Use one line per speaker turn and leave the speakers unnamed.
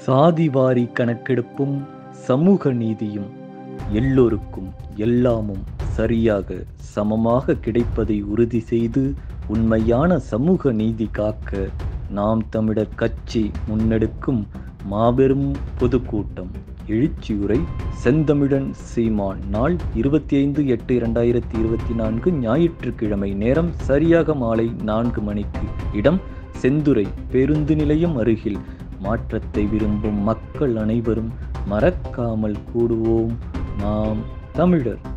சாதிவாரி கணக்கெடுப்பும் சமூக நீதியும் எல்லோருக்கும் எல்லாமும் சரியாக சமமாக கிடைப்பதை உறுதி செய்து உண்மையான சமூக நீதி காக்க நாம் தமிழர் கட்சி முன்னெடுக்கும் மாபெரும் பொதுக்கூட்டம் எழுச்சியுரை செந்தமிழன் சீமான் நாள் இருபத்தி ஐந்து எட்டு இரண்டாயிரத்தி இருபத்தி நான்கு ஞாயிற்றுக்கிழமை நேரம் சரியாக மாலை நான்கு மணிக்கு இடம் செந்துறை பேருந்து நிலையம் அருகில் மாற்றத்தை விரும்பும் மக்கள் அனைவரும் மறக்காமல் கூடுவோம் நாம் தமிழர்